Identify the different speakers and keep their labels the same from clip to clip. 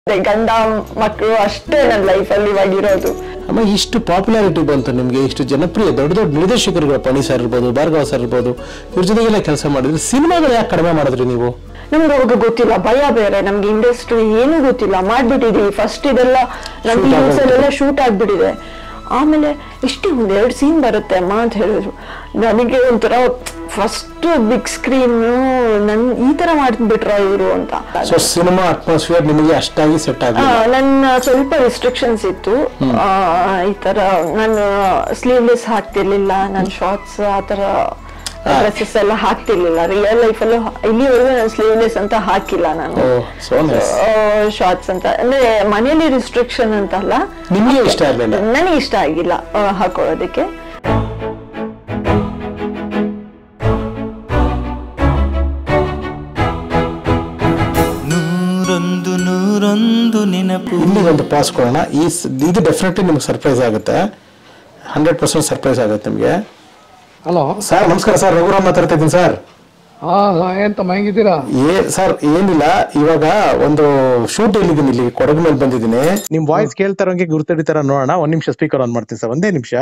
Speaker 1: ಗಂಡ ಮಕ್ಕಳು ಅಷ್ಟೇ ನನ್ನ ಲೈಫಲ್ಲಿ ಇವಾಗ ಇರೋದು
Speaker 2: ಅಮ್ಮ ಇಷ್ಟು ಪಾಪ್ಯುಲಾರಿಟಿ ಬಂತು ನಿಮಗೆ ಇಷ್ಟು ಜನಪ್ರಿಯ ದೊಡ್ಡ ದೊಡ್ಡ ನಿರ್ದೇಶಕರುಗಳು ಪಣಿ ಸರ್ ಇರ್ಬೋದು ಭಾರ್ಗವ ಸರ್ ಇರ್ಬೋದು ಇವ್ರ ಜೊತೆಗೆಲ್ಲ ಕೆಲಸ ಮಾಡಿದ್ರಿ ಸಿನಿಮಾಗಳು ಯಾಕೆ ಕಡಿಮೆ ಮಾಡಿದ್ರಿ ನೀವು
Speaker 1: ನಮ್ಗೆ ಅವಾಗ ಗೊತ್ತಿಲ್ಲ ಭಯ ಬೇರೆ ನಮ್ಗೆ ಇಂಡಸ್ಟ್ರಿ ಏನೂ ಗೊತ್ತಿಲ್ಲ ಮಾಡ್ಬಿಟ್ಟಿದೀವಿ ಫಸ್ಟ್ ಇದೆಲ್ಲ ನಮ್ಮ
Speaker 2: Shoot
Speaker 1: ನ್ಯೂಸ್
Speaker 2: ಆಗೋಗ್ಬಿಟ್ಟಿದೆ.
Speaker 1: ಅಲ್ಲೆಲ್ಲ ಶೂಟ್ ಆಗ್ಬಿಟ್ಟಿದೆ ಆಮೇಲೆ ಇಷ್ಟೇ ಒಂದ್ ಎರಡು ಸೀನ್ ಬರುತ್ತೆ ಅಮ್ಮ ಅಂತ ಹೇಳಿದ್ರು ನನಗೆ ಒಂಥರ ಫಸ್ಟ್ ಬಿಗ್ ಸ್ಕ್ರೀನ್ ನನ್ ಈ ತರ ಮಾಡ್ಬಿಟ್ರ ಇವರು ಅಂತ
Speaker 2: ಸೊ ಸಿನಿಮಾ ಅಟ್ಮಾಸ್ಫಿಯರ್ ನಿಮಗೆ ಅಷ್ಟಾಗಿ ಸೆಟ್
Speaker 1: ಆ,
Speaker 2: ಆಗಲಿಲ್ಲ
Speaker 1: ನನ್ನ ಸ್ವಲ್ಪ ರಿಸ್ಟ್ರಿಕ್ಷನ್ಸ್ ಇತ್ತು ಆ, ಈ ತರ ನಾನು ಸ್ಲೀವ್ಲೆಸ್ ಹಾಕ್ತಿರ್ಲಿಲ್ಲ ನನ್ನ ಶಾರ್ಟ್ಸ್ ಆ ತರ ಡ್ರೆಸ್ಸಸ್ ಎಲ್ಲ ಹಾಕ್ತಿರ್ಲಿಲ್ಲ ರಿಯಲ್ ಲೈಫಲ್ಲೂ ಇಲ್ಲಿವರೆಗೂ ನಾನು ಸ್ಲೀವ್ಲೆಸ್ ಅಂತ ಹಾಕಿಲ್ಲ ನಾನು
Speaker 2: ಓ ಸೋ ನೈಸ್
Speaker 1: ಶಾರ್ಟ್ಸ್ ಅಂತ ಅಂದ್ರೆ ಮನೇಲಿ ರಿಸ್ಟ್ರಿಕ್ಷನ್ ಅಂತ ಅಲ್ಲ
Speaker 2: ನಿಮ್ಗೆ ಇಷ್ಟ ಆಗ್ಲಿಲ್ಲ
Speaker 1: ನನಗೆ ಇಷ್ಟ ಆಗಿಲ್ಲ ಆ, ಹಾಕೊಳ್ಳೋದಕ್ಕೆ
Speaker 3: ನೂರೊಂದು ನೂರೊಂದು ನೆನಪು
Speaker 2: ಇಲ್ಲಿ ಒಂದು ಪಾಸ್ ಕೊಡೋಣ ಈ ಸ್- ಇದು ಡೆಫಿನೆಟ್ಲಿ ನಿಮ್ಗೆ ಸರ್ಪ್ರೈಸ್ ಆಗುತ್ತೆ ಹಂಡ್ರೆಡ್ ಪರ್ಸೆಂಟ್ ಸರ್ಪ್ರೈಸ್ ಆಗುತ್ತೆ ನಿಮಗೆ
Speaker 4: ಹಲೋ
Speaker 2: ಸರ್ ನಮಸ್ಕಾರ ಸರ್ ರಘುರಾಮ್ ಮಾತಾಡ್ತಾ ಇದ್ದೀನಿ ಸರ್
Speaker 4: ಹಾ ಎಂತ ಹೆಂಗಿದ್ದೀರಾ
Speaker 2: ಏ ಸರ್ ಏನಿಲ್ಲ ಇವಾಗ ಒಂದು ಶೂಟ್ ಇಲ್ಲಿದ್ದೀನಿ ಇಲ್ಲಿ ಕೊಡಗು ಮೇಲೆ ಬಂದಿದ್ದೀನಿ ನಿಮ್ ವಾಯ್ಸ್ ಕೇಳ್ತಾ ಇರೋಂಗೆ ಗುರುತಿಡಿತಾರ ನೋಡೋಣ ಒಂದ್ ನಿಮಿಷ ಸ್ಪೀಕರ್ ಆನ್ ಮಾಡ್ತೀನಿ ಸರ್ ಒಂದೇ ನಿಮಿಷ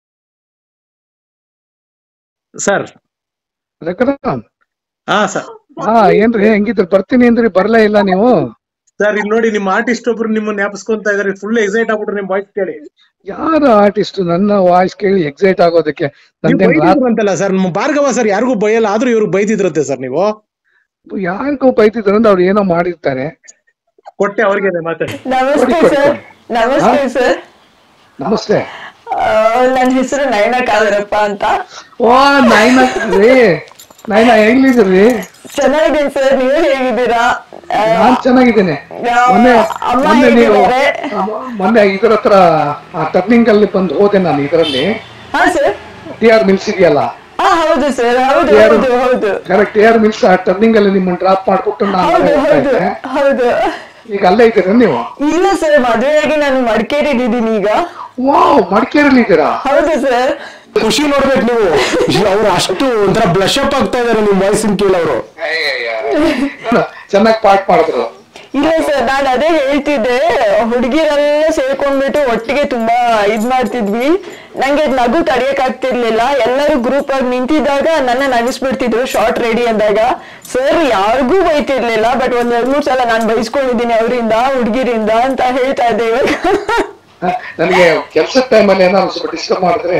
Speaker 2: ಸರ್
Speaker 4: ರಘುರಾಮ್
Speaker 2: ಹಾ ಸರ್
Speaker 4: ಹಾ ಏನ್ರಿ ಹೆಂಗಿದ್ರಿ ಬರ್ತೀನಿ ಅಂದ್ರಿ ಬರ್ಲೇ ಇಲ್ಲ ನೀವು
Speaker 2: ಸರ್ ಇಲ್ಲಿ ನೋಡಿ ನಿಮ್ಮ ಆರ್ಟಿಸ್ಟ್ ಒಬ್ರು ನಿಮ್ಮ ಜ್ಞಾಪಿಸ್ಕೊಂತ ಇದಾರೆ ಫುಲ್ ಎಕ್ಸೈಟ್ ಆಗ್ಬಿಟ್ರು ನಿಮ್ ವಾಯ್ಸ್ ಕೇಳಿ
Speaker 4: ಯಾರು ಆರ್ಟಿಸ್ಟ್ ನನ್ನ ವಾಯ್ಸ್ ಕೇಳಿ ಎಕ್ಸೈಟ್ ಆಗೋದಕ್ಕೆ
Speaker 2: ನೀವು
Speaker 4: ನಂದೇನ್ ರಾತ್-
Speaker 2: ಅಂತಲ್ಲ ಸರ್ ನಮ್ಮ ಭಾರ್ಗವ ಸರ್ ಯಾರಿಗೂ ಬೈಯಲ್ಲ ಆದ್ರೂ ಇವ್ರು ಬೈದಿದ್ರಂತೆ ಸರ್ ನೀವು
Speaker 4: ಯಾರಿಗೂ ಬೈತಿದ್ರು ಅಂದ್ರೆ ಅವ್ರು ಏನೋ ಮಾಡಿರ್ತಾರೆ
Speaker 2: ಕೊಟ್ಟೆ ಅವ್ರಿಗೆ ಮಾತಾಡಿ
Speaker 1: ನಮಸ್ತೆ
Speaker 4: ಕೊಡಿ,
Speaker 1: ಸರ್
Speaker 4: ಕೊಡಿ.
Speaker 1: ನಮಸ್ತೆ ಸರ್
Speaker 4: ನಮಸ್ತೆ
Speaker 1: ನನ್ನ ಹೆಸರು ನಯನ ಕಾದರಪ್ಪ ಅಂತ
Speaker 4: ಓ ನೈನ ರೀ ನೈನ ಹೆಂಗಿದ್ರಿ
Speaker 1: ಚೆನ್ನಾಗಿದ್ದೀನಿ ಸರ್ ನೀವು ಹೇಗಿದ್ದೀರಾ ಆ,
Speaker 4: ನಾನ್ ಚೆನ್ನಾಗಿದ್ದೀನಿ
Speaker 1: ಯಾವ-
Speaker 4: ಮೊನ್ನೆ
Speaker 1: ಅಮ್ಮ
Speaker 4: ಮೊನ್ನೆ ನೀವು
Speaker 1: ಹೇಗಿದ್ದಾರೆ?
Speaker 4: ಮೊನ್ನೆ ಇದ್ರ ಹತ್ರ ಟರ್ನಿಂಗ್ ಅಲ್ಲಿ ಬಂದು ಹೋದೆ ನಾನು ಇದರಲ್ಲಿ
Speaker 1: ಹಾ ಸರ್
Speaker 4: ಟಿ ಆರ್ ಮಿಲ್ಸ್ ಇದೆಯಲ್ಲ
Speaker 1: ಹಾ ಹೌದು ಸರ್ ಹೌದು
Speaker 4: ಯಾರು?
Speaker 1: ಹೌದು ಹೌದು
Speaker 4: ಕರೆಕ್ಟ್ ಟಿ ಆರ್ ಮಿಲ್ಸ್ ಆ ಟರ್ನಿಂಗ್ ಅಲ್ಲಿ ನಿಮ್ಮನ್ನ ಡ್ರಾಪ್ ಮಾಡ್ಬಿಟ್ಟು ನಾನು
Speaker 1: ಹೌದು
Speaker 4: ಹೋಗ್ತಾ
Speaker 1: ಹೌದು
Speaker 4: ಇದ್ದೆ.
Speaker 1: ಹೌದು
Speaker 4: ಈಗ ಅಲ್ಲೇ ಇದ್ದೀರಾ ನೀವು
Speaker 1: ಇಲ್ಲ ಸರ್ ಮದುವೆಯಾಗಿ ನಾನು ಮಡಿಕೇರಿಲಿದ್ದೀನಿ ಈಗ
Speaker 4: ವಾವ್ ಮಡಿಕೇರಿಲಿ ಇದ್ದೀರಾ
Speaker 1: ಹೌದು ಸರ್
Speaker 2: ಖುಷಿ ನೋಡ್ಬೇಕು ನೀವು ಅವ್ರು ಅಷ್ಟು ಒಂಥರ ಬ್ಲಶ್ ಅಪ್ ಆಗ್ತಾ ಇದಾರೆ ನಿಮ್ ವಾಯ್ಸ್ ಕೇಳಿ ಅವರು
Speaker 4: ಚೆನ್ನಾಗಿ ಪಾಠ ಮಾಡಿದ್ರು
Speaker 1: ಇಲ್ಲ ಸರ್ ನಾನು ಅದೇ ಹೇಳ್ತಿದ್ದೆ ಹುಡುಗಿರೆಲ್ಲ ಸೇರ್ಕೊಂಡ್ಬಿಟ್ಟು ಒಟ್ಟಿಗೆ ತುಂಬಾ ಇದ್ ಮಾಡ್ತಿದ್ವಿ ನಂಗೆ ನಗು ತಡಿಯಕ್ ಆಗ್ತಿರ್ಲಿಲ್ಲ ಎಲ್ಲರೂ ಗ್ರೂಪ್ ಆಗಿ ನಿಂತಿದ್ದಾಗ ನನ್ನ ನಗಿಸ್ಬಿಡ್ತಿದ್ರು ಶಾರ್ಟ್ ರೆಡಿ ಅಂದಾಗ ಸರ್ ಯಾರಿಗೂ ಬೈತಿರ್ಲಿಲ್ಲ ಬಟ್ ಒಂದ್ ಎರಡ್ ಮೂರ್ ಸಲ ನಾನು ಬೈಸ್ಕೊಂಡಿದ್ದೀನಿ ಅವರಿಂದ ಹುಡುಗಿರಿಂದ ಅಂತ ಹೇಳ್ತಾ ಇದ್ದೆ ಇವಾಗ
Speaker 4: ನನಗೆ ಕೆಲಸದ ಟೈಮಲ್ಲಿ ಏನಾದ್ರು ಸ್ವಲ್ಪ ಡಿಸ್ಟರ್ಬ್ ಮಾಡಿದ್ರೆ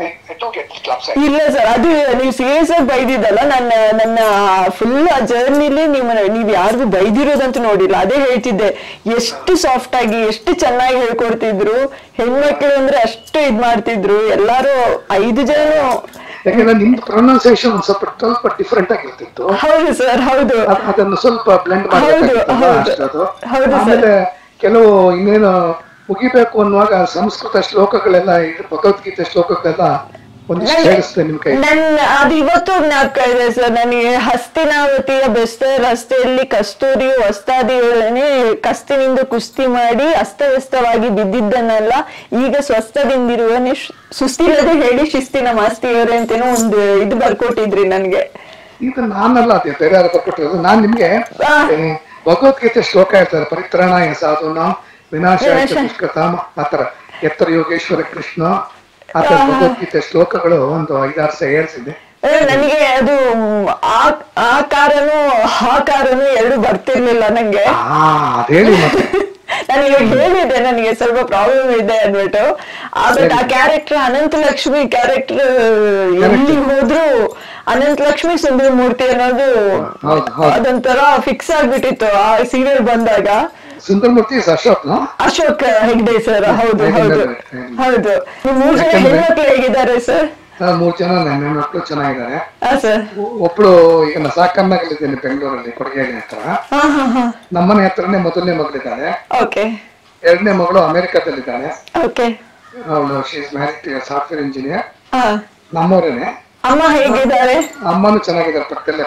Speaker 1: ಇಲ್ಲ ಸರ್ ಅದು ನೀವು ಸೀರಿಯಸ್ ಆಗಿ ಬೈದಿದ್ದಲ್ಲ ನನ್ನ ನನ್ನ ಫುಲ್ ಆ ಜರ್ನಿಲಿ ನೀವು ನೀವ್ ಯಾರಿಗೂ ಬೈದಿರೋದಂತೂ ನೋಡಿಲ್ಲ ಅದೇ ಹೇಳ್ತಿದ್ದೆ ಎಷ್ಟು ಸಾಫ್ಟ್ ಆಗಿ ಎಷ್ಟು ಚೆನ್ನಾಗಿ ಹೇಳ್ಕೊಡ್ತಿದ್ರು ಹೆಣ್ಮಕ್ಳು ಅಂದ್ರೆ ಅಷ್ಟು ಇದ್ ಮಾಡ್ತಿದ್ರು ಎಲ್ಲಾರು ಐದು ಜನ
Speaker 4: ಯಾಕಂದ್ರೆ ನಿಮ್ದು ಪ್ರೊನೌನ್ಸಿಯೇಷನ್ ಸ್ವಲ್ಪ ಸ್ವಲ್ಪ ಡಿಫ್ರೆಂಟ್ ಆಗಿರ್ತಿತ್ತು
Speaker 1: ಹೌದು ಸರ್ ಹೌದು
Speaker 4: ಅದ್- ಅದನ್ನು ಸ್ವಲ್ಪ ಬ್ಲೆಂಡ್
Speaker 1: ಹೌದು, ಹೌದು.
Speaker 4: ಅಷ್ಟದು
Speaker 1: ಹೌದು, sir.
Speaker 4: ಆಮೇಲೆ ಕೆಲವು ಇನ್ನೇನು ಮುಗಿಬೇಕು ಅನ್ನುವಾಗ ಸಂಸ್ಕೃತ ಶ್ಲೋಕಗಳೆಲ್ಲ ಇದು ಭಗವದ್ಗೀತೆ ಶ್ಲೋಕಗಳೆಲ್ಲ ಒಂದಿಷ್ಟು ಹೇಳಿಸ್ತೇನೆ ನಿಮ್ ಕೈ
Speaker 1: ನನ್ನ ಅದು ಇವತ್ತು ಜ್ಞಾಪಕ ಇದೆ ಸರ್ ನನಗೆ ಹಸ್ತಿನಾವತಿಯ ಬೆಸ್ತ ರಸ್ತೆಯಲ್ಲಿ ಕಸ್ತೂರಿಯು ವಸ್ತಾದಿಯೊಡನೆ ಕಸ್ತಿನಿಂದ ಕುಸ್ತಿ ಮಾಡಿ ಅಸ್ತವ್ಯಸ್ತವಾಗಿ ಬಿದ್ದಿದ್ದನ್ನೆಲ್ಲ ಈಗ ಸ್ವಸ್ಥದಿಂದಿರುವನೆ ಶ್- ಸುಸ್ತಿಲ್ಲದೆ ಹೇಳಿ ಶಿಸ್ತಿನ ಮಾಸ್ತಿಯವರೇ ಅಂತೇನೋ ಒಂದು ಇದು ಬರ್ಕೊಟ್ಟಿದ್ರಿ ನನ್ಗೆ
Speaker 4: ಇದು ನಾನಲ್ಲ ಅದೇ ಬೇರೆ ಯಾರು ಬರ್ಕೊಟ್ಟಿರೋದು ನಾನ್ ನಿಮ್ಗೆ
Speaker 1: ಆ.
Speaker 4: ಏ, ಭಗವದ್ಗೀತೆ ಶ್ಲೋಕ ಹೇಳ್ತಾರೆ ಪರಿತ್ರಾಣಾಯ ಸಾಧುನ ವಿನಾಶಾಯ
Speaker 1: ವಿನಾಶ.
Speaker 4: ದುಷ್ಕೃತಾಮ ಆತರ ಎತ್ತರ ಯೋಗೇಶ್ವರ ಕೃಷ್ಣ ಆತರ ಭಗವದ್ಗೀತೆ ಶ್ಲೋಕಗಳು ಒಂದು ಐದಾರು ಸಹ ಹೇಳ್ಸಿದೆ
Speaker 1: ಅಂದ್ರೆ ನನಗೆ ಅದು ಮ್, ಆ ಆ ಕಾರನು ಆ ಕಾರನು ಎರಡು ಬರ್ತಿರ್ಲಿಲ್ಲ ನಂಗೆ
Speaker 4: ಆ ಅದ್ ಹೇಳಿ ಮತ್ತೆ
Speaker 1: ನಾನು ಇವಾಗ ಹೇಳಿದೆ ನನಗೆ ಸ್ವಲ್ಪ ಪ್ರಾಬ್ಲಮ್ ಇದೆ ಅಂದ್ಬಿಟ್ಟು ಬಟ್ ಆ ಕ್ಯಾರೆಕ್ಟರ್ ಅನಂತ ಲಕ್ಷ್ಮಿ ಕ್ಯಾರೆಕ್ಟರ್ ಎಲ್ಲಿ ಹೋದ್ರು ಅನಂತ ಲಕ್ಷ್ಮಿ ಸುಂದರ ಮೂರ್ತಿ ಅನ್ನೋದು
Speaker 4: ಹೌದು, ಹೌದು.
Speaker 1: ಅದೊಂಥರ ಫಿಕ್ಸ್ ಆಗ್ಬಿಟ್ಟಿತ್ತು ಆ ಸೀರಿಯಲ್ ಬಂದಾಗ
Speaker 4: ಸುಂದರಮೂರ್ತಿ ಅಶೋಕ್
Speaker 1: ಅಶೋಕ್ ಹೆಗ್ಡೆ ಸರ್ ಹೌದು
Speaker 4: ಹೆಗ್ಡೆ,
Speaker 1: ಹೌದು
Speaker 4: ಹೆಗ್ಡೆ.
Speaker 1: ಹೌದು ನೀವು ಮೂರ್ ಜನ
Speaker 4: ಯಾಕಂದ್ರೆ-
Speaker 1: ಹೆಣ್ಮಕ್ಳು ಹೇಗಿದ್ದಾರೆ ಸರ್
Speaker 4: ಮೂರ್ ಜನ ನನ್ನ ಮಕ್ಕಳು ಚೆನ್ನಾಗಿದ್ದಾರೆ
Speaker 1: ಹಾ ಸರ್
Speaker 4: ಒ- ಒಬ್ಳು ಈಗ ನಾ ಸಾಕನ್ನಾಗಲಿದ್ದೇನೆ ಬೆಂಗಳೂರಲ್ಲಿ ಕೊಡಗೇರಿ ಹತ್ರ
Speaker 1: ಹಾ ಹಾ ಹಾ
Speaker 4: ನಮ್ಮನೆ ಹತ್ರನೇ ಮೊದಲನೇ ಮಗಳಿದ್ದಾಳೆ
Speaker 1: ಓಕೆ
Speaker 4: ಎರಡನೇ ಮಗಳು ಅಮೆರಿಕದಲ್ಲಿದ್ದಾಳೆ
Speaker 1: ಓಕೆ
Speaker 4: ಅವಳು she is married software engineer
Speaker 1: ಹಾ
Speaker 4: ನಮ್ಮವರೇನೆ
Speaker 1: ಅಮ್ಮ ಹೇಗಿದ್ದಾರೆ
Speaker 4: ಅಮ್ಮನೂ ಚೆನ್ನಾಗಿದ್ದಾರೆ ಪಕ್ಕದಲ್ಲೇ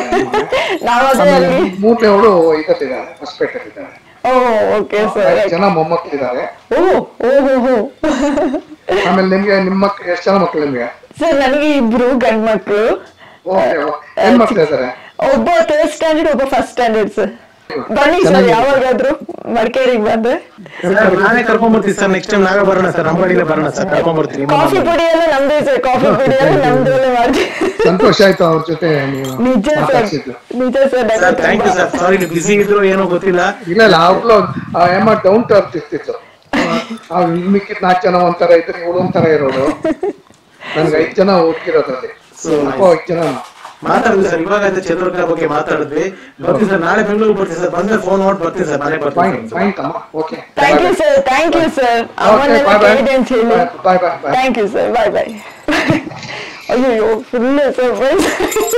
Speaker 1: ನಾವದೇ ಅಲ್ಲಿ
Speaker 4: ಮೂರನೇ ಅವಳು ಇದಲ್ಲಿದ್ದಾಳೆ ಹೊಸಪೇಟೆಯಲ್ಲಿದ್ದಾಳೆ
Speaker 1: ಓ ಓಕೆ ಸರ್
Speaker 4: ಐದು ಜನ ಮೊಮ್ಮಕ್ಕಳಿದ್ದಾರೆ
Speaker 1: ಓ ಓ ಹೋ ಹೋ
Speaker 4: ಆಮೇಲೆ ನಿಮ್ಗೆ ನಿಮ್ಮ ಮಕ್ಳು ಎಷ್ಟು ಜನ ಮಕ್ಕಳು ನಿಮ್ಗೆ
Speaker 1: ಸರ್ ನನಗೆ ಇಬ್ರು ಗಂಡ್ ಮಕ್ಳು
Speaker 4: ಓಕೆ ಏನ್ ಮಕ್ಳು ಇದ್ದಾರೆ
Speaker 1: ಒಬ್ಬ ಥರ್ಡ್ ಸ್ಟ್ಯಾಂಡರ್ಡ್ ಒಬ್ಬ ಫಸ್ಟ್ ಸ್ಟ್ಯಾಂಡರ್ಡ್ ಸರ್ ಬನ್ನಿ ಸರ್ ಯಾವಾಗಾದ್ರೂ ಮಡಿಕೇರಿಗೆ ಬಂದ್ರೆ
Speaker 2: ನಾನೇ ಕರ್ಕೊಂಡ್ ಬರ್ತೀನಿ ಸರ್ ನೆಕ್ಸ್ಟ್ ಟೈಮ್ ನಾವೇ ಬರೋಣ ಸರ್ ನಮ್ಮ ಗಾಡಿಲೇ ಬರೋಣ ಸರ್ ಕರ್ಕೊಂಡ್ ಬರ್ತೀನಿ
Speaker 1: ಕಾಫಿ ಪುಡಿ ಎಲ್ಲ ನಮ್ದೇ ಸರ್ ಕಾಫಿ ಪುಡಿ ಎಲ್ಲ ನಮ್ದ್ರಲ್ಲೇ ಮಾಡ್ತೀವಿ
Speaker 4: ಸಂತೋಷ ಆಯ್ತು ಅವ್ರ ಜೊತೆ ನೀವು
Speaker 1: ನಿಜ ಸರ್
Speaker 4: ಮಾತಾಡ್ಸಿದ್ದು
Speaker 1: ನಿಜ sir
Speaker 2: sir thank you sir sorry ನೀವು ಬಿಸಿ ಇದ್ರು ಏನೋ ಗೊತ್ತಿಲ್ಲ
Speaker 4: ಇಲ್ಲ ಇಲ್ಲ ಅವ್ಳು ಆ ಎಮ್ಮ ಡೌನ್ ಟು ಅರ್ತ್ ಇರ್ತಿತ್ತು ಆ ಮಿಕ್ಕಿದ್ ನಾಲ್ಕು ಜನ ಒಂಥರ ಇದ್ರೆ ಇವಳು ಒಂಥರ ಇರೋದು ನನ್ಗೆ ಐದ್ ಜನ ಓದ್ತಿರೋದ್ರಲ್ಲಿ ಸ್ವಲ್ಪ ಐದ್ ಜನ
Speaker 2: ಮಾತಾಡಿದ್ವಿ ಸರ್ ಇವಾಗ ಆಯ್ತು ಚಂದ್ರಕಲಾ ಬಗ್ಗೆ ಮಾತಾಡಿದ್ವಿ ಬರ್ತೀನಿ ಸರ್ ನಾಳೆ ಬೆಂಗಳೂರು ಬರ್ತೀನಿ ಸರ್ ಬಂದ್ರೆ ಫೋನ್ ಮಾಡಿ ಬರ್ತೀನಿ ಸರ್ ಮನೆ
Speaker 4: ಫೈನ್
Speaker 2: ಬರ್ತೀನಿ
Speaker 4: ಫೈನ್ ತಮ್ಮ okay
Speaker 1: thank you sir thank you sir
Speaker 4: okay
Speaker 1: ಅವನ್ನೆಲ್ಲ
Speaker 4: ಬಾಯ್ ಬಾಯ್
Speaker 1: ಗೈಡೆನ್ಸ್ ಹೇಳಿ
Speaker 4: bye bye bye
Speaker 1: thank you sir bye bye ಅಯ್ಯೋ ಫುಲ್ ಸರ್ಪ್ರೈಸ್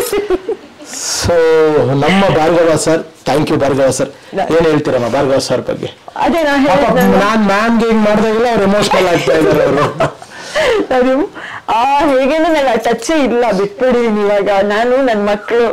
Speaker 2: ಸೊ ನಮ್ಮ Bhargava sir thank you Bhargava sir ಏನ್ ಹೇಳ್ತೀರಮ್ಮ ಭಾರ್ಗವ ಸರ್ ಬಗ್ಗೆ
Speaker 1: ಅದೇ ನಾ
Speaker 2: ಪಾಪ
Speaker 1: ಹೇಳಿದ್ನಲ್ಲ
Speaker 2: ನಾನ್ ಮ್ಯಾಮ್ಗೆ ಹಿಂಗ್ ಮಾಡ್ದಾಗೆಲ್ಲ ಅವ್ರು ಎಮೋಷನಲ್ ಆಗ್ತಾ ಇದಾರೆ ಅವರು
Speaker 1: ಅದು ಆ ಹೇಗೇನು ನನಗೆ ಆ ಟಚ್ಚೇ ಇಲ್ಲ ಬಿಟ್ಬಿಡಿದೀನಿ ಇವಾಗ ನಾನು ನನ್ನ ಮಕ್ಕಳು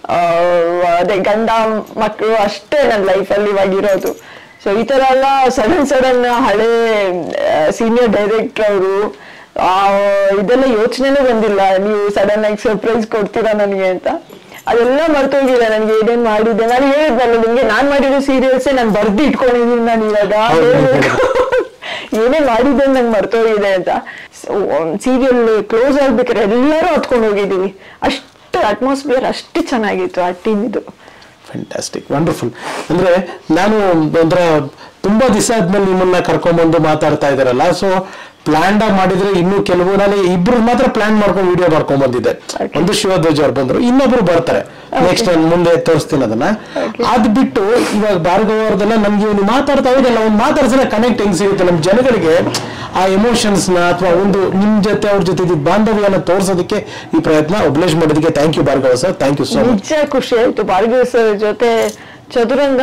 Speaker 1: ಅದೇ ಗಂಡ ಮಕ್ಕಳು ಅಷ್ಟೇ ನನ್ನ ಲೈಫಲ್ಲಿ ಇವಾಗ ಇರೋದು ಸೊ ಈ ತರ ಎಲ್ಲ ಸಡನ್ ಸಡನ್ ಹಳೆ ಸೀನಿಯರ್ ಡೈರೆಕ್ಟರ್ ಅವರು ಇದೆಲ್ಲ ಯೋಚನೆನೇ ಬಂದಿಲ್ಲ ನೀವು ಸಡನ್ ಆಗಿ ಸರ್ಪ್ರೈಸ್ ಕೊಡ್ತೀರಾ ನನಗೆ ಅಂತ ಅದೆಲ್ಲ ಮರ್ತೋಗಿದೆ ನನಗೆ ಏನೇನ್ ಮಾಡಿದ್ದೆ ನಾನು ಹೇಳಿದ್ನಲ್ಲ ನಿಮ್ಗೆ ನಾನ್ ಮಾಡಿರೋ ಸೀರಿಯಲ್ಸೇ ನಾನು ಬರ್ದು ಇಟ್ಕೊಂಡಿದ್ದೀನಿ ನಾನು ಇವಾಗ
Speaker 2: ಹೌದು,
Speaker 1: ಹೇಳ್ಬೇಕು. ಏನೇ ಮಾಡಿದ್ದೆ ನಂಗೆ ಮರ್ತೋಗಿದೆ ಅಂತ ಸೀರಿಯಲ್ ಕ್ಲೋಸ್ ಆಗ್ಬೇಕಾದ್ರೆ ಎಲ್ಲರೂ ಹತ್ಕೊಂಡು ಹೋಗಿದ್ದೀವಿ ಅಷ್ಟು ಅಟ್ಮಾಸ್ಫಿಯರ್ ಅಷ್ಟು ಚೆನ್ನಾಗಿತ್ತು ಆ ಟೀಮ್ ಇದು
Speaker 2: ಫ್ಯಾಂಟಾಸ್ಟಿಕ್ ವಂಡರ್ಫುಲ್ ಅಂದ್ರೆ ನಾನು ಒಂಥರ ತುಂಬಾ ದಿವಸ ಆದ್ಮೇಲೆ ನಿಮ್ಮನ್ನ ಕರ್ಕೊಂಡ್ಬಂದು ಮಾತಾಡ್ತಾ ಇದಾರಲ್ಲ ಸೊ ಪ್ಲಾನ್ ಆಗಿ ಮಾಡಿದ್ರೆ ಇನ್ನು ಕೆಲವು ನಾನು ಇಬ್ರು ಮಾತ್ರ ಪ್ಲಾನ್ ಮಾಡ್ಕೊಂಡು ವಿಡಿಯೋ ಮಾಡ್ಕೊಂಡ್ ಬಂದಿದ್ದೆ ಒಂದು ಶಿವಧ್ವಜ್ ಅವ್ರು ಬಂದ್ರು ಇನ್ನೊಬ್ರು ಬರ್ತಾರೆ ನೆಕ್ಸ್ಟ್ ನಾನು ಮುಂದೆ ತೋರಿಸ್ತೀನಿ ಅದನ್ನ ಅದ್ ಬಿಟ್ಟು ಇವಾಗ ಭಾರ್ಗವ ಅವ್ರದೆಲ್ಲ ನಮ್ಗೆ ಇವ್ನು ಮಾತಾಡ್ತಾ ಹೋದಲ್ಲ ಒಂದು ಮಾತಾಡ್ಸಲ ಕನೆಕ್ಟ್ ಹೆಂಗ್ ಸಿಗುತ್ತೆ ನಮ್ಮ ಜನಗಳಿಗೆ ಆ ಎಮೋಷನ್ಸ್ ನ ಅಥವಾ ಒಂದು ನಿಮ್ ಜೊತೆ ಅವ್ರ ಜೊತೆ ಇದ್ದಿದ್ದ ಬಾಂಧವ್ಯನ ತೋರ್ಸೋದಕ್ಕೆ ಈ ಪ್ರಯತ್ನ ಒಬ್ಲೇಶ್ ಮಾಡೋದಕ್ಕೆ thank you Bhargava sir thank you so much
Speaker 1: ನಿಜ ಖುಷಿ ಆಯ್ತು ಭಾರ್ಗವ ಸರ್ ಜೊತೆ ಚದುರಂಗ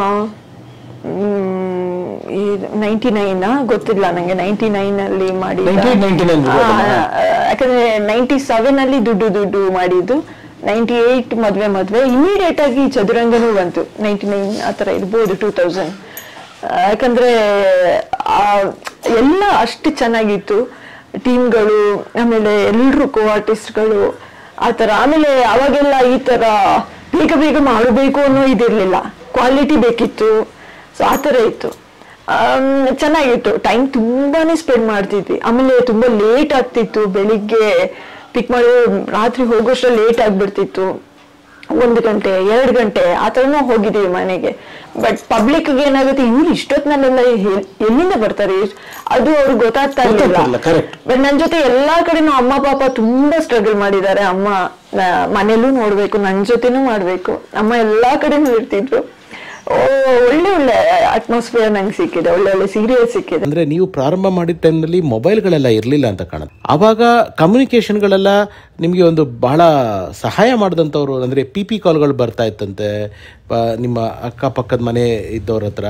Speaker 1: ನೈಂಟಿ ನೈನ್ ಗೊತ್ತಿಲ್ಲ ನಂಗೆ ನೈಂಟಿ ನೈನ್ ಅಲ್ಲಿ ಮಾಡಿದ್ದ
Speaker 2: 98, 99
Speaker 1: ಆ, ಯಾಕಂದ್ರೆ ನೈಂಟಿ ಸೆವೆನ್ ಅಲ್ಲಿ ದುಡ್ಡು ದುಡ್ಡು ಮಾಡಿದ್ದು ನೈಂಟಿ ಏಟ್ ಮದ್ವೆ ಮದ್ವೆ ಇಮಿಡಿಯೇಟ್ ಆಗಿ ಚದುರಂಗನೂ ಬಂತು ನೈಂಟಿ ನೈನ್ ಆತರ ಇರ್ಬೋದು ಟೂ ತೌಸಂಡ್ ಯಾಕಂದ್ರೆ ಆ ಎಲ್ಲ ಅಷ್ಟು ಚೆನ್ನಾಗಿತ್ತು ಟೀಮ್ಗಳು ಆಮೇಲೆ ಎಲ್ರು ಕೋ ಆರ್ಟಿಸ್ಟ್ಗಳು ಆ ಥರ ಆಮೇಲೆ ಅವಾಗೆಲ್ಲ ಈ ಥರ ಬೇಗ ಬೇಗ ಮಾಡಬೇಕು ಅನ್ನೋ ಇದಿರಲಿಲ್ಲ ಕ್ವಾಲಿಟಿ ಬೇಕಿತ್ತು ಸೊ ಆ ಥರ ಇತ್ತು ಆಮ್, ಚೆನ್ನಾಗಿತ್ತು ಟೈಮ್ ತುಂಬಾನೇ ಸ್ಪೆಂಡ್ ಮಾಡ್ತಿದ್ವಿ ಆಮೇಲೆ ತುಂಬಾ ಲೇಟ್ ಆಗ್ತಿತ್ತು ಬೆಳಿಗ್ಗೆ ಪಿಕ್ ಮಾಡಿ ರಾತ್ರಿ ಹೋಗೋಷ್ಟ್ರಲ್ಲಿ ಲೇಟ್ ಆಗ್ಬಿಡ್ತಿತ್ತು ಒಂದು ಗಂಟೆ ಎರಡು ಗಂಟೆ ಆ ಥರನೂ ಹೋಗಿದ್ದೀವಿ ಮನೆಗೆ ಬಟ್ ಪಬ್ಲಿಕ್ಗೆ ಏನಾಗುತ್ತೆ ಇವ್ರು ಇಷ್ಟೊತ್ತಿನಲ್ಲೆಲ್ಲ ಎಲ್- ಎಲ್ಲಿಂದ ಬರ್ತಾರೆ ಅದು ಅವ್ರಿಗೆ ಗೊತ್ತಾಗ್ತಾ
Speaker 2: ಗೊತ್ತಾಗ್ತಿರ್ಲಿಲ್ಲ,
Speaker 1: ಇರಲಿಲ್ಲ
Speaker 2: correct.
Speaker 1: ಬಟ್ ನನ್ನ ಜೊತೆ ಎಲ್ಲಾ ಕಡೆನೂ ಅಮ್ಮ ಪಾಪ ತುಂಬಾ ಸ್ಟ್ರಗಲ್ ಮಾಡಿದ್ದಾರೆ ಅಮ್ಮ ನ- ಮನೇಲೂ ನೋಡ್ಬೇಕು ನನ್ನ ಜೊತೆನೂ ಮಾಡ್ಬೇಕು ಅಮ್ಮ ಎಲ್ಲಾ ಕಡೆನೂ ಇರ್ತಿದ್ರು ಓ ಒಳ್ಳೆ ಒಳ್ಳೆ ಅಟ್ಮಾಸ್ಫಿಯರ್ ನಂಗೆ ಸಿಕ್ಕಿದೆ ಒಳ್ಳೆ ಒಳ್ಳೆ ಸೀರಿಯಲ್ ಸಿಕ್ಕಿದೆ
Speaker 5: ಅಂದ್ರೆ ನೀವು ಪ್ರಾರಂಭ ಮಾಡಿದ ಟೈಮ್ನಲ್ಲಿ ಮೊಬೈಲ್ಗಳೆಲ್ಲ ಇರಲಿಲ್ಲ ಅಂತ ಕಾಣುತ್ತೆ ಆವಾಗ ಕಮ್ಯುನಿಕೇಶನ್ಗಳೆಲ್ಲ ನಿಮಗೆ ಒಂದು ಬಹಳ ಸಹಾಯ ಮಾಡಿದಂಥವ್ರು ಅಂದರೆ ಪಿ ಪಿ ಕಾಲ್ಗಳು ಬರ್ತಾ ಇತ್ತಂತೆ ಪ- ನಿಮ್ಮ ಅಕ್ಕಪಕ್ಕದ ಮನೆ ಇದ್ದವ್ರ ಹತ್ರ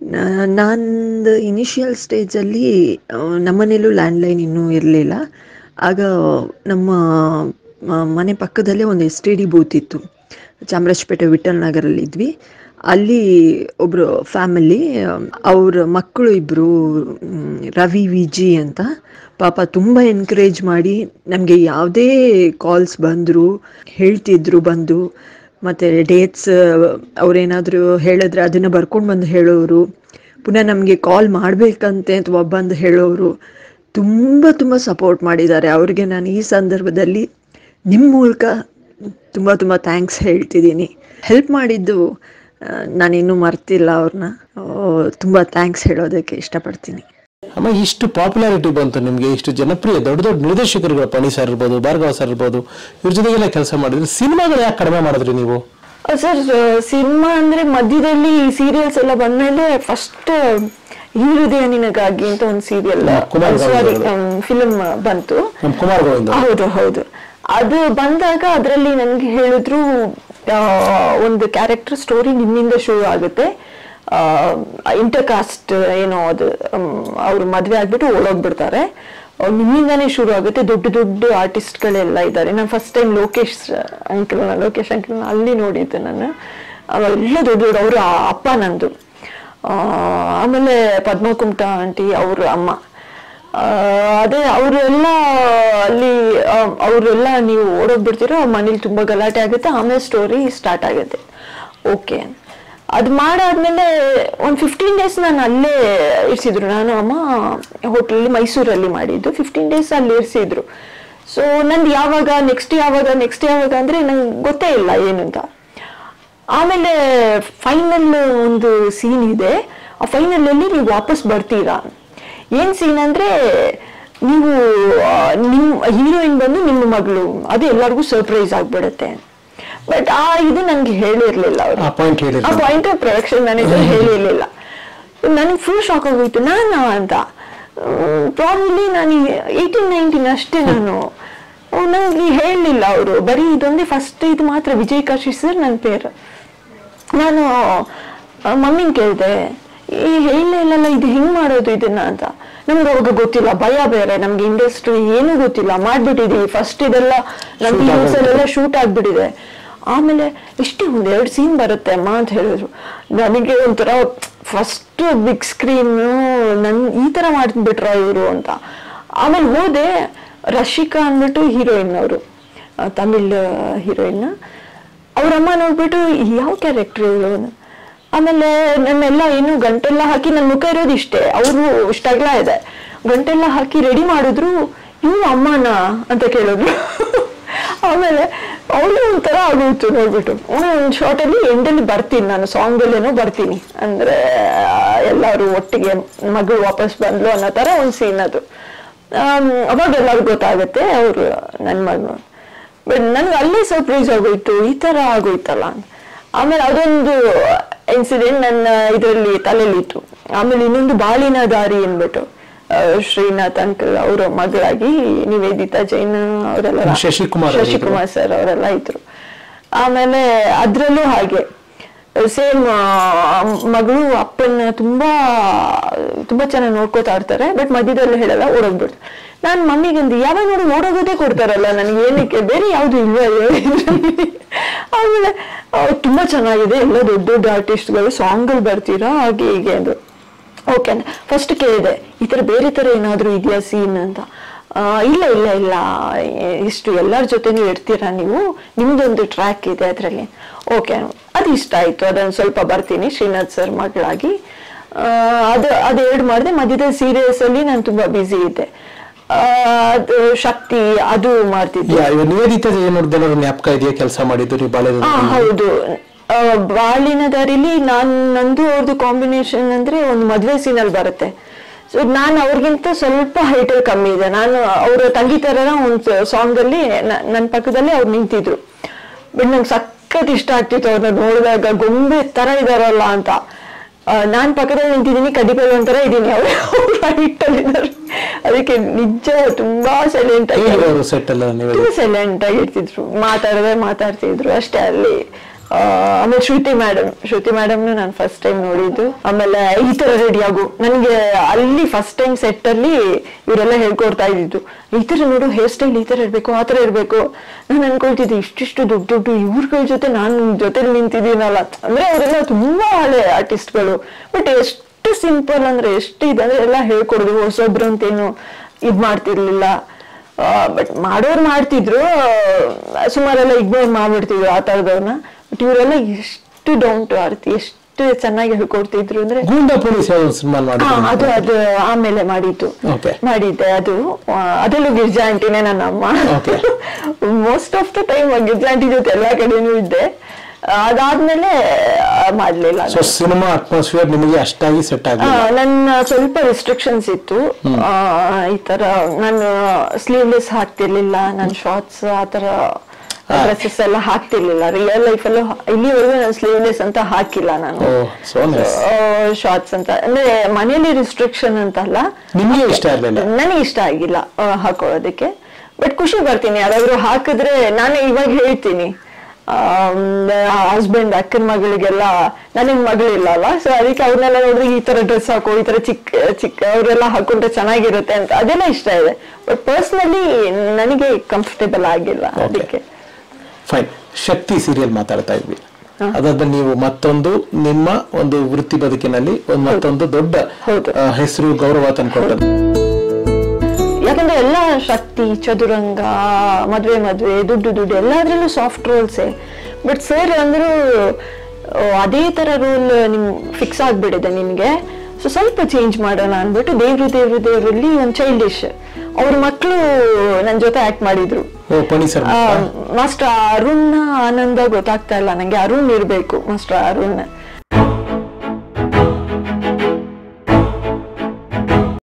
Speaker 6: ನಂದು ಇನಿಷಿಯಲ್ ಸ್ಟೇಜಲ್ಲಿ ನಮ್ಮನೇಲೂ ಲ್ಯಾಂಡ್ಲೈನ್ ಇನ್ನೂ ಇರಲಿಲ್ಲ ಆಗ ನಮ್ಮ ಮ- ಮನೆ ಪಕ್ಕದಲ್ಲೇ ಒಂದು ಎಸ್ ಟಿ ಡಿ ಬೂತ್ ಇತ್ತು ಚಾಮರಾಜಪೇಟೆ ವಿಠಲ್ ನಗರಲ್ಲಿ ಇದ್ವಿ ಅಲ್ಲಿ ಒಬ್ಬರು ಫ್ಯಾಮಿಲಿ ಅವ್ರ ಮಕ್ಕಳು ಇಬ್ಬರು ರವಿ ವಿಜಿ ಅಂತ ಪಾಪ ತುಂಬ ಎನ್ಕರೇಜ್ ಮಾಡಿ ನಮಗೆ ಯಾವುದೇ ಕಾಲ್ಸ್ ಬಂದರು ಹೇಳ್ತಿದ್ರು ಬಂದು ಮತ್ತು ಡೇಟ್ಸ್ ಅವ್ರೇನಾದರೂ ಹೇಳಿದ್ರೆ ಅದನ್ನು ಬರ್ಕೊಂಡು ಬಂದು ಹೇಳೋರು ಪುನಃ ನಮಗೆ ಕಾಲ್ ಮಾಡಬೇಕಂತೆ ಅಥವಾ ಬಂದು ಹೇಳೋರು ತುಂಬ ತುಂಬ ಸಪೋರ್ಟ್ ಮಾಡಿದ್ದಾರೆ ಅವ್ರಿಗೆ ನಾನು ಈ ಸಂದರ್ಭದಲ್ಲಿ ನಿಮ್ಮ ಮೂಲಕ ತುಂಬ ತುಂಬ ಥ್ಯಾಂಕ್ಸ್ ಹೇಳ್ತಿದ್ದೀನಿ ಹೆಲ್ಪ್ ಮಾಡಿದ್ದು ಆ, ನಾನಿನ್ನೂ ಮರ್ತಿಲ್ಲ ಅವ್ರನ್ನ ತುಂಬ ಥ್ಯಾಂಕ್ಸ್ ಹೇಳೋದಕ್ಕೆ ಇಷ್ಟಪಡ್ತೀನಿ
Speaker 2: ಅಮ್ಮ ಇಷ್ಟು ಪಾಪ್ಯುಲಾರಿಟಿ ಬಂತು ನಿಮ್ಗೆ ಇಷ್ಟು ಜನಪ್ರಿಯ ದೊಡ್ಡ ದೊಡ್ಡ ನಿರ್ದೇಶಕರುಗಳು ಪಣಿ ಸರ್ ಇರ್ಬೋದು ಭಾರ್ಗವ ಸರ್ ಇರ್ಬೋದು ಇವ್ರ ಜೊತೆಗೆಲ್ಲ ಕೆಲಸ ಮಾಡಿದ್ರೆ ಸಿನಿಮಾಗಳು ಯಾಕೆ ಕಡಿಮೆ ಮಾಡಿದ್ರಿ ನೀವು
Speaker 1: ಸರ್ ಸಿನಿಮಾ ಅಂದ್ರೆ ಮಧ್ಯದಲ್ಲಿ ಸೀರಿಯಲ್ಸ್ ಎಲ್ಲ ಬಂದ್ಮೇಲೆ ಫಸ್ಟ್ ಈ ಹೃದಯ ನಿನಗಾಗಿ ಅಂತ ಒಂದು serial
Speaker 2: Kumar
Speaker 1: sorry
Speaker 2: Gowda
Speaker 1: film ಬಂತು
Speaker 2: ನಮ್ಮ ಕುಮಾರ್ ಗೋವಿಂದ
Speaker 1: ಹೌದು ಹೌದು ಅದು ಬಂದಾಗ ಅದರಲ್ಲಿ ನನ್ಗೆ ಹೇಳಿದ್ರು ಆ, ಒಂದು ಕ್ಯಾರೆಕ್ಟರ್ ಸ್ಟೋರಿ ನಿಮ್ಮಿಂದ ಶುರು ಆಗುತ್ತೆ ಇಂಟರ್ ಕಾಸ್ಟ್ ಏನೋ ಅದು ಅವರು ಮದುವೆ ಆಗ್ಬಿಟ್ಟು ಓಡೋಗ್ಬಿಡ್ತಾರೆ ಅವ್ರು ನಿಮ್ಮಿಂದಾನೇ ಶುರು ಆಗುತ್ತೆ ದೊಡ್ಡ ದೊಡ್ಡ ಆರ್ಟಿಸ್ಟ್ಗಳೆಲ್ಲ ಇದ್ದಾರೆ ನಾನು first time Lokesh uncle Lokesh uncle ಅಲ್ಲಿ ನೋಡಿದ್ದೆ ನಾನು ಅವೆಲ್ಲ ದೊಡ್ಡ ದೊಡ್ಡ ಅವರು ಅಪ್ಪ ನಂದು ಆ, ಆಮೇಲೆ ಪದ್ಮಕುಂಟ ಆಂಟಿ ಅವ್ರ ಅಮ್ಮ ಆ, ಅದೇ ಅವರೆಲ್ಲ ಅಲ್ಲಿ ಆ, ಅವರೆಲ್ಲ ನೀವು ಓಡೋಗ್ಬಿಡ್ತೀರೋ ಮನೇಲಿ ತುಂಬಾ ಗಲಾಟೆ ಆಗುತ್ತೆ ಆಮೇಲೆ ಸ್ಟೋರಿ ಸ್ಟಾರ್ಟ್ ಆಗುತ್ತೆ ಓಕೆ ಅದು ಮಾಡಾದ್ಮೇಲೆ ಒಂದು ಫಿಫ್ಟೀನ್ ಡೇಸ್ ನಾನು ಅಲ್ಲೇ ಇರಿಸಿದ್ರು ನಾನು ಅಮ್ಮ ಹೋಟೆಲ್ ಮೈಸೂರಲ್ಲಿ ಮಾಡಿದ್ದು ಫಿಫ್ಟೀನ್ ಡೇಸ್ ಅಲ್ಲಿ ಇರಿಸಿದ್ರು ಸೊ ನಂದು ಯಾವಾಗ ನೆಕ್ಸ್ಟ್ ಯಾವಾಗ ನೆಕ್ಸ್ಟ್ ಯಾವಾಗ ಅಂದ್ರೆ ನಂಗೆ ಗೊತ್ತೇ ಇಲ್ಲ ಏನು ಅಂತ ಆಮೇಲೆ ಫೈನಲ್ ಒಂದು ಸೀನ್ ಇದೆ ಆ ಫೈನಲ್ ಅಲ್ಲಿ ನೀವು ವಾಪಸ್ ಬರ್ತೀರಾ ಏನ್ ಸೀನ್ ಅಂದ್ರೆ ನೀವು ಆ, ನಿಮ್ ಹೀರೋಯಿನ್ ಬಂದು ನಿಮ್ಮ ಮಗಳು ಅದು ಎಲ್ಲರಿಗೂ ಸರ್ಪ್ರೈಸ್ ಆಗ್ಬಿಡುತ್ತೆ ಬಟ್ ಆ ಇದು ನಂಗೆ ಹೇಳಿರ್ಲಿಲ್ಲ ಅವರು
Speaker 2: ಆ ಪಾಯಿಂಟ್
Speaker 1: ಆ
Speaker 2: ಹೇಳಿದ್ರು
Speaker 1: ಪಾಯಿಂಟ್ ಪ್ರೊಡಕ್ಷನ್ ಮ್ಯಾನೇಜರ್ ಹೇಳಿರ್ಲಿಲ್ಲ ನನಗೆ ಫುಲ್ ಶಾಕ್ ಆಗೋಯ್ತು ನಾನಾ ಅಂತ ಪ್ರಾಬ್ಲಿ ನಾನು ಏಯ್ಟೀನ್ ನೈನ್ಟೀನ್ ಅಷ್ಟೇ ನಾನು ನನಗೆ ಹೇಳಲಿಲ್ಲ ಅವರು ಬರೀ ಇದೊಂದೇ ಫಸ್ಟ್ ಇದು ಮಾತ್ರ ವಿಜಯ್ ಕಾಶಿ ಸರ್ ನನ್ನ ಪೇರು ನಾನು ಮಮ್ಮಿನ ಕೇಳಿದೆ ಈ ಹೇಳಲೇ ಇಲ್ಲಲ್ಲ ಇದು ಹೆಂಗ್ ಮಾಡೋದು ಇದನ್ನ ಅಂತ ನಮ್ಗೆ ಅವಾಗ ಗೊತ್ತಿಲ್ಲ ಭಯ ಬೇರೆ ನಮ್ಗೆ ಇಂಡಸ್ಟ್ರಿ ಏನೂ ಗೊತ್ತಿಲ್ಲ ಮಾಡ್ಬಿಟ್ಟಿದೀವಿ ಫಸ್ಟ್ ಇದೆಲ್ಲ ನಮ್ಮ
Speaker 2: Shoot
Speaker 1: ನ್ಯೂಸ್ ಅಲ್ಲೆಲ್ಲ
Speaker 2: ಆಗೋಗ್ಬಿಟ್ಟಿದೆ.
Speaker 1: ಶೂಟ್ ಆಗ್ಬಿಟ್ಟಿದೆ ಆಮೇಲೆ ಇಷ್ಟೇ ಒಂದ್ ಎರಡು ಸೀನ್ ಬರುತ್ತೆ ಅಮ್ಮ ಅಂತ ಹೇಳಿದ್ರು ನನಗೆ ಒಂಥರ ಫಸ್ಟ್ ಬಿಗ್ ಸ್ಕ್ರೀನ್ ನನ್ ಈ ತರ ಮಾಡ್ಬಿಟ್ರ ಇವರು ಅಂತ ಆಮೇಲೆ ಹೋದೆ ರಶಿಕಾ ಅಂದ್ಬಿಟ್ಟು ಹೀರೋಯಿನ್ ಅವರು ತಮಿಳ್ ಹೀರೋಯಿನ್ ಅವ್ರಮ್ಮ ನೋಡ್ಬಿಟ್ಟು ಯಾವ ಕ್ಯಾರೆಕ್ಟರ್ ಇವರು ಆಮೇಲೆ ನನ್ನೆಲ್ಲ ಏನು ಗಂಟೆಲ್ಲ ಹಾಕಿ ನನ್ನ ಮುಖ ಇರೋದು ಇಷ್ಟೇ ಅವರು ಇಷ್ಟಾಗ್ಲ ಇದೆ ಗಂಟೆಲ್ಲ ಹಾಕಿ ರೆಡಿ ಮಾಡಿದ್ರು ಇವ್ರು ಅಮ್ಮನ ಅಂತ ಕೇಳಿದ್ರು ಆಮೇಲೆ ಅವಳು ಒಂಥರ ಆಗೋಯ್ತು ನೋಡ್ಬಿಟ್ಟು ಒಂದು ಶಾರ್ಟಲ್ಲಿ ಎಂಡಲ್ಲಿ ಬರ್ತೀನಿ ನಾನು ಸಾಂಗಲ್ಲೇನೋ ಬರ್ತೀನಿ ಅಂದ್ರೆ ಆ, ಎಲ್ಲರೂ ಒಟ್ಟಿಗೆ ಮಗಳು ವಾಪಸ್ ಬಂದ್ಲು ಅನ್ನೋ ತರ ಒಂದು ಸೀನ್ ಅದು ಆಮ್, ಅವಾಗ ಎಲ್ಲರಿಗೂ ಗೊತ್ತಾಗುತ್ತೆ ಅವರು ನನ್ನ ಮಗಳು ಬಟ್ ನನ್ಗೆ ಅಲ್ಲೇ ಸರ್ಪ್ರೈಸ್ ಆಗೋಯ್ತು ಈ ತರ ಆಗೋಯ್ತಲ್ಲ ಅಂತ. ಆಮೇಲೆ ಅದೊಂದು ಇನ್ಸಿಡೆಂಟ್ ನನ್ನ ಇದರಲ್ಲಿ ತಲೆಯಲ್ಲಿತ್ತು ಆಮೇಲೆ ಇನ್ನೊಂದು ಬಾಳಿನ ದಾರಿ ಅಂದ್ಬಿಟ್ಟು ಆ, ಶ್ರೀನಾಥ್ ಅಂಕಲ್ ಅವರ ಮಗಳಾಗಿ ನಿವೇದಿತಾ ಜೈನ್ ಅವರೆಲ್ಲ
Speaker 2: ಶಶಿಕುಮಾರ್ ಅವ್ರು
Speaker 1: ಶಶಿಕುಮಾರ್ ಸರ್ ಅವರೆಲ್ಲ ಇದ್ರು ಆಮೇಲೆ ಅದ್ರಲ್ಲೂ ಹಾಗೆ ಸೇಮ್ ಮಗಳು ಅಪ್ಪನ ತುಂಬಾ ತುಂಬಾ ಚೆನ್ನಾಗಿ ನೋಡ್ಕೋತಾ ಇರ್ತಾರೆ ಬಟ್ ಮಧ್ಯದಲ್ಲಿ ಹೇಳಲ್ಲ ಓಡೋಗ್ಬಿಡ್ತು ನಾನ್ ಮಮ್ಮಿಗಂದು ಯಾವಾಗ ನೋಡಿ ಓಡೋಗೋದೇ ಕೊಡ್ತಾರಲ್ಲ ನನಗೆ ಏನಕ್ಕೆ ಬೇರೆ ಯಾವ್ದು ಇಲ್ವಾ ಇದ್ರಲ್ಲಿ? ಆಮೇಲೆ ಅವ್ರು ತುಂಬಾ ಚೆನ್ನಾಗಿದೆ ಎಲ್ಲ ದೊಡ್ಡ ದೊಡ್ಡ ಆರ್ಟಿಸ್ಟ್ಗಳು ಸಾಂಗಲ್ಲಿ ಬರ್ತೀರಾ ಹಾಗೆ ಹೀಗೆ ಅಂದ್ರು ಓಕೆ ಫಸ್ಟ್ ಕೇಳಿದೆ ಈ ತರ ಬೇರೆ ತರ ಏನಾದ್ರೂ ಇದೆಯಾ ಸೀನ್ ಅಂತ ಆ, ಇಲ್ಲ ಇಲ್ಲ ಇಲ್ಲ ಎ- ಇಷ್ಟು ಎಲ್ಲರ ಜೊತೆನೂ ಇರ್ತೀರಾ ನೀವು ನಿಮ್ದೊಂದು ಟ್ರ್ಯಾಕ್ ಇದೆ ಅದರಲ್ಲಿ ಓಕೆ ಅದು ಇಷ್ಟ ಆಯ್ತು ಅದನ್ನು ಸ್ವಲ್ಪ ಬರ್ತೀನಿ ಶ್ರೀನಾಥ್ ಸರ್ ಮಗಳಾಗಿ ಆ, ಅದು ಅದು ಎರಡು ಮಾಡಿದೆ ಮಧ್ಯದಲ್ಲಿ ಸೀರಿಯಸ್ ಅಲ್ಲಿ ನಾನು ತುಂಬಾ ಬ್ಯುಸಿ ಇದ್ದೆ ಆ, ಅದು ಶಕ್ತಿ ಅದು ಮಾಡ್ತಿದ್ದೆ
Speaker 2: ಯಾ, ಇವಾಗ ನಿವೇದಿತ ಏನೋರ್ದೇನಾದ್ರು ಜ್ಞಾಪಕ ಇದೆಯಾ ಕೆಲಸ ಮಾಡಿದ್ದು ನೀವು ಬಾಳೆ
Speaker 1: ಹಾ ಹೌದು ಆ, ಬಾಳಿನ ದಾರಿಲಿ ನಾನ್ ನಂದು ಅವ್ರದ್ದು ಕಾಂಬಿನೇಷನ್ ಅಂದ್ರೆ ಒಂದು ಮದ್ವೆ ಸೀನಲ್ಲಿ ಬರುತ್ತೆ ಸೊ ನಾನು ಅವ್ರಿಗಿಂತ ಸ್ವಲ್ಪ ಹೈಟ್ ಕಮ್ಮಿ ಇದೆ ನಾನು ಅವರ ತಂಗಿ ತರ ಒಂದು ಸಾಂಗ್ ಅಲ್ಲಿ ನನ್ನ ಪಕ್ಕದಲ್ಲಿ ಅವ್ರು ನಿಂತಿದ್ರು ಬಟ್ ನಂಗೆ ಸಖತ್ ಇಷ್ಟ ಆಗ್ತಿತ್ತು ಅವ್ರನ್ನ ನೋಡಿದಾಗ ಗೊಂಬೆ ತರ ಇದಾರಲ್ಲ ಅಂತ ಆ, ನಾನ್ ಪಕ್ಕದಲ್ಲಿ ನಿಂತಿದ್ದೀನಿ ಕಡಿಪಲ್ ಒಂಥರ ಇದ್ದೀನಿ ಅವ್ರು ಹೈಟ್ ಅಲ್ಲಿ ಇದ್ದಾರೆ ಅದಕ್ಕೆ ನಿಜ ತುಂಬಾ ಸೈಲೆಂಟ್ ಆಗಿ
Speaker 2: ಹೇಗಿರೋರು ಸೆಟ್ ಎಲ್ಲ ನಿವೇದಿತ
Speaker 1: ತುಂಬಾ ಸೈಲೆಂಟ್ ಆಗಿ ಇರ್ತಿದ್ರು ಮಾತಾಡದೆ ಮಾತಾಡ್ತಿದ್ರು ಅಷ್ಟೇ ಅಲ್ಲಿ ಆ, ಆಮೇಲೆ ಶ್ರುತಿ ಮೇಡಮ್ ಶ್ರುತಿ ಮೇಡಮ್ ನಾನು ಫಸ್ಟ್ ಟೈಮ್ ನೋಡಿದ್ದು ಆಮೇಲೆ ಈ ತರ ರೆಡಿ ಆಗು ನನಗೆ ಅಲ್ಲಿ ಫಸ್ಟ್ ಟೈಮ್ ಸೆಟ್ ಅಲ್ಲಿ ಇವರೆಲ್ಲ ಹೇಳ್ಕೊಡ್ತಾ ಇದ್ದಿದ್ದು ಈ ತರ ನೋಡು ಹೇರ್ ಸ್ಟೈಲ್ ಈ ತರ ಇರ್ಬೇಕು ಆ ತರ ಇರ್ಬೇಕು ನಾನು ಅನ್ಕೊಳ್ತಿದ್ದೆ ಇಷ್ಟಿಷ್ಟು ದೊಡ್ಡ ದೊಡ್ಡ ಇವ್ರಗಳ ಜೊತೆ ನಾನು ಜೊತೆ ನಿಂತಿದ್ದೀನಲ್ಲ ಅಂದ್ರೆ ಅವರೆಲ್ಲ ತುಂಬಾ ಹಳೆ ಆರ್ಟಿಸ್ಟ್ಗಳು ಬಟ್ ಎಷ್ಟು ಸಿಂಪಲ್ ಅಂದ್ರೆ ಎಷ್ಟು ಇದಂದ್ರೆ ಎಲ್ಲ ಹೇಳ್ಕೊಡೋದು ಹೊಸೊಬ್ರು ಅಂತೇನು ಇದ್ ಮಾಡ್ತಿರ್ಲಿಲ್ಲ ಬಟ್ ಮಾಡೋರು ಮಾಡ್ತಿದ್ರು ಆ, ಸುಮಾರೆಲ್ಲ ಇಗ್ನೋರ್ ಮಾಡ್ಬಿಡ್ತಿದ್ರು ಆ ತರದವ್ರನ್ನ ಬಟ್ ಇವರೆಲ್ಲ ಎಷ್ಟು ಡೌನ್ ಟು ಅರ್ತ್ ಎಷ್ಟು ಚೆನ್ನಾಗಿ ಹೇಳ್ಕೊಡ್ತಿದ್ರು ಅಂದ್ರೆ
Speaker 2: ಗೂಂಡಾ ಪೊಲೀಸ್ ಯಾವ್ದು ಸಿನಿಮಾ
Speaker 1: ಹಾ, ಅದು
Speaker 2: ಮಾಡಿದ್ರು
Speaker 1: ಅದು ಆಮೇಲೆ ಮಾಡಿದ್ದು
Speaker 2: Okay.
Speaker 1: ಮಾಡಿದ್ದೆ ಅದು ಆ, ಅದರಲ್ಲೂ ಗಿರ್ಜಾ ಆಂಟಿನೇ ನನ್ನ ಅಮ್ಮ
Speaker 2: Okay.
Speaker 1: Most of the time Girija aunty ಜೊತೆ ಎಲ್ಲಾ ಕಡೆನೂ ಇದ್ದೆ ಆ, ಅದಾದ್ಮೇಲೆ ಆ, ಮಾಡ್ಲಿಲ್ಲ
Speaker 2: ಸೊ ಸಿನಿಮಾ ಅಟ್ಮಾಸ್ಫಿಯರ್ ನಿಮಗೆ ಅಷ್ಟಾಗಿ ಸೆಟ್
Speaker 1: ಆ,
Speaker 2: ಆಗಲಿಲ್ಲ
Speaker 1: ನನ್ನ ಸ್ವಲ್ಪ ರೆಸ್ಟ್ರಿಕ್ಷನ್ಸ್ ಇತ್ತು ಆ, ಈ ತರ ನಾನು ಸ್ಲೀವ್ಲೆಸ್ ಹಾಕ್ತಿರ್ಲಿಲ್ಲ ನನ್ನ ಶಾರ್ಟ್ಸ್ ಆ ತರ ಡ್ರೆಸ್ಸಸ್ ಎಲ್ಲ ಹಾಕ್ತಿರ್ಲಿಲ್ಲ ರಿಯಲ್ ಲೈಫ್ ಅಲ್ಲೂ ಇಲ್ಲಿವರೆಗೂ ನಾನು ಸ್ಲೀವ್ಲೆಸ್ ಅಂತ ಹಾಕಿಲ್ಲ ನಾನು
Speaker 2: ಓ ಸೋ ನೈಸ್
Speaker 1: ಶಾರ್ಟ್ಸ್ ಅಂತ ಅಂದ್ರೆ ಮನೇಲಿ ರಿಸ್ಟ್ರಿಕ್ಷನ್ ಅಂತ ಅಲ್ಲ
Speaker 2: ನಿಮ್ಗೆ ಇಷ್ಟ ಇರ್ಲಿಲ್ಲ
Speaker 1: ನನಗೆ ಇಷ್ಟ ಆಗಿಲ್ಲ ಆ, ಹಾಕೊಳ್ಳೋದಕ್ಕೆ ಬಟ್ ಖುಷಿ ಬರ್ತೀನಿ ಯಾರಾದ್ರೂ ಹಾಕಿದ್ರೆ ನಾನು ಇವಾಗ ಹೇಳ್ತೀನಿ ಹಸ್ಬೆಂಡ್ ಅಕ್ಕನ ಮಗಳಿಗೆಲ್ಲ ನನಗ್ ಮಗಳಿಲ್ಲ ಅಲ್ಲ ಸೊ ಅದಕ್ಕೆ ಅವ್ರನ್ನೆಲ್ಲ ನೋಡಿದ್ರೆ ಈ ತರ ಡ್ರೆಸ್ ಹಾಕೋ ಈ ತರ ಚಿಕ್ಕ ಚಿಕ್ಕ ಅವರೆಲ್ಲ ಹಾಕೊಂಡ್ರೆ ಚೆನ್ನಾಗಿರುತ್ತೆ ಅಂತ ಅದೆಲ್ಲ ಇಷ್ಟ ಇದೆ ಬಟ್ ಪರ್ಸನಲಿ ನನಗೆ ಕಂಫರ್ಟೇಬಲ್ ಆಗಿಲ್ಲ
Speaker 2: Okay.
Speaker 1: ಅದಕ್ಕೆ
Speaker 2: ಫೈನ್ ಶಕ್ತಿ ಸೀರಿಯಲ್ ಮಾತಾಡ್ತಾ ಇದ್ವಿ ಅದಾದ್ಮೇಲೆ ನೀವು ಮತ್ತೊಂದು ನಿಮ್ಮ ಒಂದು ವೃತ್ತಿ ಬದುಕಿನಲ್ಲಿ ಒಂದು ಮತ್ತೊಂದು ದೊಡ್ಡ
Speaker 1: ಹೌದು.
Speaker 2: ಆ, ಹೆಸರು ಗೌರವ ತಂದ್ಕೊಟ್ಟದ್ದು
Speaker 1: ಯಾಕಂದ್ರೆ ಎಲ್ಲ ಶಕ್ತಿ ಚದುರಂಗ ಮದ್ವೆ ಮದ್ವೆ ದುಡ್ಡು ದುಡ್ಡು ಎಲ್ಲಾದ್ರಲ್ಲೂ ಸಾಫ್ಟ್ ರೋಲ್ಸೇ ಬಟ್ ಸರ್ ಅಂದ್ರು ಆ, ಅದೇ ತರ ರೂಲ್ ನಿಮ್ ಫಿಕ್ಸ್ ಆಗ್ಬಿಡಿದೆ ನಿಮ್ಗೆ ಸೊ ಸ್ವಲ್ಪ ಚೇಂಜ್ ಮಾಡೋಣ ಅಂದ್ಬಿಟ್ಟು ದೇವ್ರು ದೇವ್ರು ದೇವ್ರಲ್ಲಿ ಒಂದು ಚೈಲ್ಡಿಶ್ ಅವ್ರ ಮಕ್ಕಳು ನನ್ನ ಜೊತೆ ಆಕ್ಟ್ ಮಾಡಿದ್ರು
Speaker 2: ಓ ಪಣಿ ಸರ್
Speaker 1: ಮಾಸ್ಟರ್ ಅರುಣ್ ಆನಂದ ಗೊತ್ತಾಗ್ತಾ ಇಲ್ಲ ನಂಗೆ ಅರುಣ್ ಇರ್ಬೇಕು ಮಾಸ್ಟರ್ ಅರುಣ್